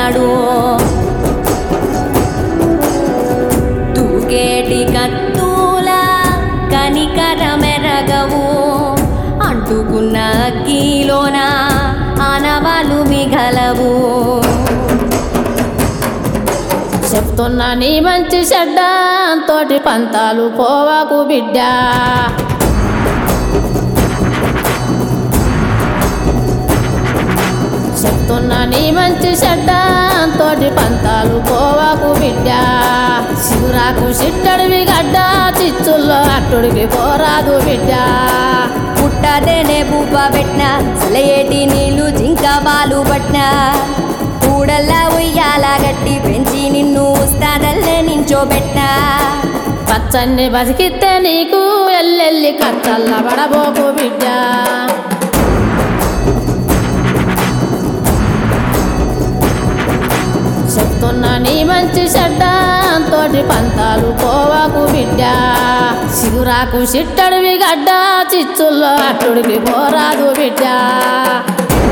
అన్నాడు తూగేటి కత్తుల కనికరమెరగవు అంటుకున్న అగ్గిలోన ఆనవాలు మిగలవు చెప్తున్నా నీ మంచి చెడ్డ తోటి పంతాలు పోవాకు బిడ్డ చెప్తున్నా నీ మంచి చెడ్డ తోటి పంతాలు పోవాకు బిడ్డ శివురాకు చిట్టడివి గడ్డ చిచ్చుల్లో అట్టుడికి పోరాదు బిడ్డ పుట్టదేనే బువ్వ పెట్టిన సలయేటి నీళ్లు జింక బాలు పట్టిన కూడల్లా ఉయ్యాల గట్టి పెంచి నిన్ను ఉస్తాదల్లే నించోబెట్టిన పచ్చన్ని బతికితే నీకు ఎల్లెల్లి కచ్చల్ల పడబోకు బిడ్డ చెప్తున్నా నీ మంచి చెడ్డ తోటి పంతాలు పోవాకు బిడ్డ సిగురాకు చిట్టడివి గడ్డ చిచ్చుల్లో అట్టుడికి పోరాదు బిడ్డ